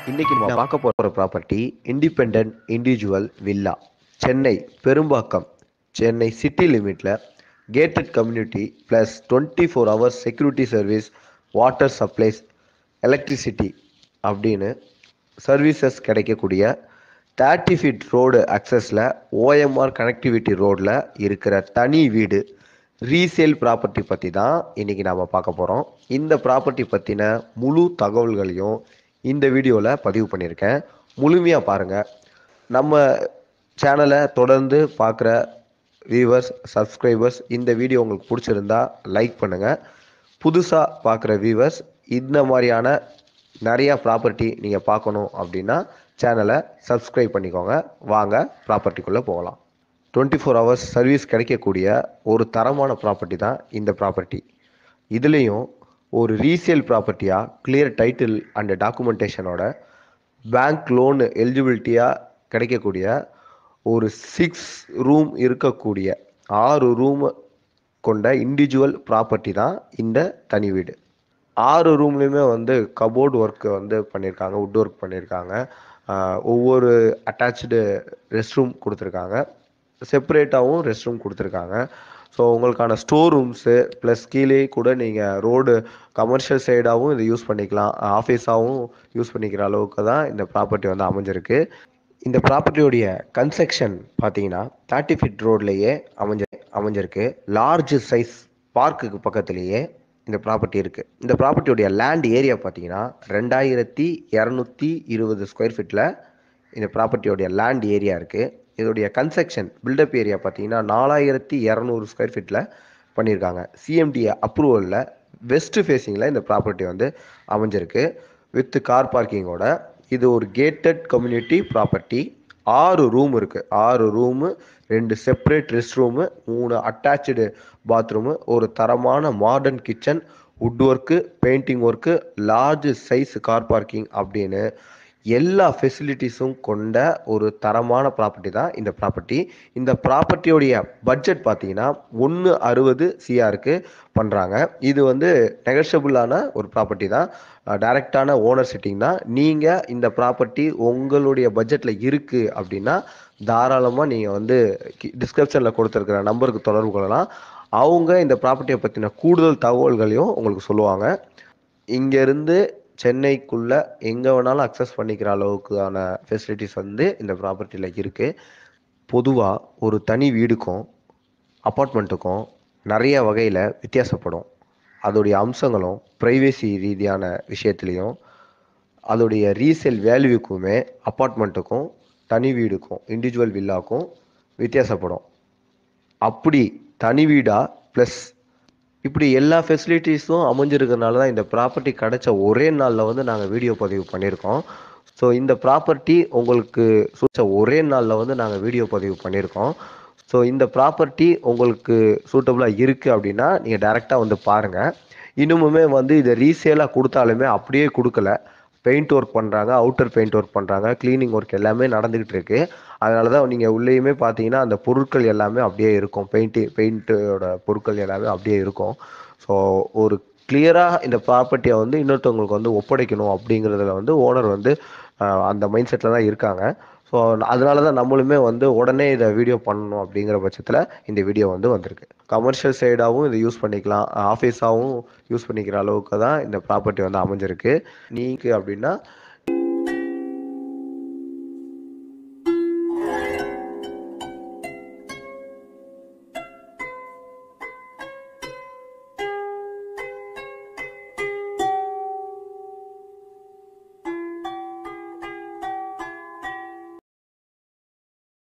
இன்னைக்கு நம்ம பார்க்க போற property independent individual villa Chennai Perumbakkam Chennai city லிமிட்ல gated community plus twenty four hours security service water supplies electricity அப்படின்னு சர்வீசஸ் கிடைக்கக்கூடிய தேர்ட்டி ஃபீட் ரோடு அக்சஸில் ஓஎம்ஆர் கனெக்டிவிட்டி ரோடில் இருக்கிற தனி வீடு ரீசேல் ப்ராப்பர்ட்டி பற்றி தான் இன்றைக்கி நாம் பார்க்க போகிறோம் இந்த ப்ராப்பர்ட்டி பற்றின முழு தகவல்களையும் இந்த வீடியோவில் பதிவு பண்ணியிருக்கேன் முழுமையாக பாருங்கள் நம்ம சேனலை தொடர்ந்து பார்க்குற வியூவர்ஸ் சப்ஸ்கிரைபர்ஸ் இந்த வீடியோ உங்களுக்கு பிடிச்சிருந்தா லைக் பண்ணுங்கள் புதுசாக பார்க்குற வியூவர்ஸ் இந்த மாதிரியான நிறையா ப்ராப்பர்ட்டி நீங்கள் பார்க்கணும் அப்படின்னா சேனலை சப்ஸ்கிரைப் பண்ணிக்கோங்க வாங்க ப்ராப்பர்ட்டிக்குள்ளே போகலாம் டுவெண்ட்டி ஃபோர் ஹவர்ஸ் சர்வீஸ் கிடைக்கக்கூடிய ஒரு தரமான ப்ராப்பர்ட்டி தான் இந்த ப்ராப்பர்ட்டி இதுலேயும் ஒரு ரீசேல் ப்ராப்பர்ட்டியாக கிளியர் டைட்டில் அண்ட் டாக்குமெண்டேஷனோட பேங்க் லோன் எலிஜிபிலிட்டியாக கிடைக்கக்கூடிய ஒரு சிக்ஸ் ரூம் இருக்கக்கூடிய ஆறு ரூம் கொண்ட இண்டிவிஜுவல் ப்ராப்பர்ட்டி தான் இந்த தனி வீடு ஆறு ரூம்லேயுமே வந்து கபோர்டு ஒர்க்கு வந்து பண்ணியிருக்காங்க வுட் ஒர்க் பண்ணியிருக்காங்க ஆஹ் ஒவ்வொரு அட்டாச்சு ரெஸ்ட் ரூம் கொடுத்துருக்காங்க செப்பரேட்டாகவும் ரெஸ்ட் ரூம் கொடுத்துருக்காங்க ஸோ உங்களுக்கான ஸ்டோர் ரூம்ஸு ப்ளஸ் கீழே கூட நீங்கள் ரோடு கமர்ஷியல் சைடாகவும் இதை யூஸ் பண்ணிக்கலாம் ஆஃபீஸாகவும் யூஸ் பண்ணிக்கிற அளவுக்கு தான் இந்த ப்ராப்பர்ட்டி வந்து அமைஞ்சிருக்கு இந்த ப்ராப்பர்ட்டியோடைய கன்ஸ்ட்ரக்ஷன் பார்த்தீங்கன்னா தேர்ட்டி ஃபீட் ரோட்லேயே அமைஞ்ச அமைஞ்சிருக்கு லார்ஜ் சைஸ் பார்க்குக்கு பக்கத்துலேயே இந்த ப்ராப்பர்ட்டி இருக்குது இந்த ப்ராப்பர்ட்டியோடைய லேண்ட் ஏரியா பார்த்தீங்கன்னா ரெண்டாயிரத்தி இரநூத்தி இருபது ஸ்கொயர் ஃபீட்டில் இந்த ப்ராப்பர்ட்டியோடைய லேண்ட் ஏரியா இருக்குது இதோடைய கன்ஸ்ட்ரக்ஷன் பில்டப் ஏரியா பார்த்தீங்கன்னா நாலாயிரத்தி இரநூறு ஸ்கொயர் ஃபீட்டில் பண்ணியிருக்காங்க சிஎம்டிஏ அப்ரூவலில் வெஸ்ட் ஃபேஸிங்கில் இந்த ப்ராப்பர்ட்டி வந்து அமைஞ்சிருக்கு வித் கார் பார்க்கிங்கோட இது ஒரு கேட்டட் கம்யூனிட்டி ப்ராப்பர்ட்டி ஆறு ரூம் இருக்குது ஆறு ரூமு ரெண்டு செப்பரேட் ரெஸ்ட் ரூமு மூணு அட்டாச்சு பாத்ரூமு ஒரு தரமான modern kitchen wood work painting work large size car parking அப்படின்னு எல்லா ஃபெசிலிட்டிஸும் கொண்ட ஒரு தரமான ப்ராப்பர்ட்டி தான் இந்த ப்ராப்பர்ட்டி இந்த ப்ராப்பர்ட்டியோடைய பட்ஜெட் பார்த்தீங்கன்னா ஒன்று அறுபது சிஆருக்கு பண்ணுறாங்க இது வந்து நெகஷபிளான ஒரு ப்ராப்பர்ட்டி தான் டைரக்டான ஓனர் சிட்டிங் தான் நீங்கள் இந்த ப்ராப்பர்ட்டி உங்களுடைய பட்ஜெட்டில் இருக்குது அப்படின்னா தாராளமாக நீங்கள் வந்து டிஸ்கிரிப்ஷனில் கொடுத்துருக்கிற நம்பருக்கு தொடர்பு கொள்ளலாம் அவங்க இந்த ப்ராப்பர்ட்டியை பற்றின கூடுதல் தகவல்களையும் உங்களுக்கு சொல்லுவாங்க இங்கேருந்து சென்னைக்குள்ளே எங்கே வேணாலும் அக்சஸ் பண்ணிக்கிற அளவுக்கான ஃபெசிலிட்டிஸ் வந்து இந்த ப்ராப்பர்ட்டியில் இருக்குது பொதுவாக ஒரு தனி வீடுக்கும் அப்பார்ட்மெண்ட்டுக்கும் நிறைய வகையில் வித்தியாசப்படும் அதோடைய அம்சங்களும் ப்ரைவேசி ரீதியான விஷயத்துலையும் அதோடைய ரீசேல் வேல்யூக்குமே அப்பார்ட்மெண்ட்டுக்கும் தனி வீடுக்கும் இண்டிவிஜுவல் வில்லாக்கும் வித்தியாசப்படும் அப்படி தனி வீடா ப்ளஸ் இப்படி எல்லா ஃபெசிலிட்டிஸும் அமைஞ்சிருக்கிறதுனால தான் இந்த ப்ராப்பர்ட்டி கிடைச்ச ஒரே நாளில் வந்து நாங்கள் வீடியோ பதிவு பண்ணியிருக்கோம் ஸோ இந்த ப்ராப்பர்ட்டி உங்களுக்கு சூச்ச ஒரே நாளில் வந்து நாங்கள் வீடியோ பதிவு பண்ணியிருக்கோம் ஸோ இந்த ப்ராப்பர்ட்டி உங்களுக்கு சூட்டபுளாக இருக்குது அப்படின்னா நீங்கள் டேரெக்டாக வந்து பாருங்கள் இன்னுமுமே வந்து இதை ரீசேலாக கொடுத்தாலுமே அப்படியே கொடுக்கல பெயிண்ட் ஒர்க் பண்ணுறாங்க அவுட்டர் பெயிண்ட் ஒர்க் பண்ணுறாங்க க்ளீனிங் ஒர்க் எல்லாமே நடந்துக்கிட்டு இருக்கு அதனால தான் நீங்கள் உள்ளேயுமே பார்த்தீங்கன்னா அந்த பொருட்கள் எல்லாமே அப்படியே இருக்கும் பெயிண்ட்டு பெயிண்ட்டோட பொருட்கள் எல்லாமே அப்படியே இருக்கும் ஸோ ஒரு கிளியராக இந்த ப்ராப்பர்ட்டியை வந்து இன்னொருத்தவங்களுக்கு வந்து ஒப்படைக்கணும் அப்படிங்கிறதுல வந்து ஓனர் வந்து ஆஹ், அந்த மைண்ட் செட்டில் தான் இருக்காங்க ஸோ அதனால தான் நம்மளுமே வந்து உடனே இதை வீடியோ பண்ணணும் அப்படிங்கிற பட்சத்தில் இந்த வீடியோ வந்து வந்திருக்கு கமர்ஷியல் சைடாகவும் இதை யூஸ் பண்ணிக்கலாம் ஆஃபீஸாகவும் யூஸ் பண்ணிக்கிற அளவுக்கு தான் இந்த ப்ராப்பர்ட்டி வந்து அமைஞ்சிருக்கு நீங்கள் அப்படின்னா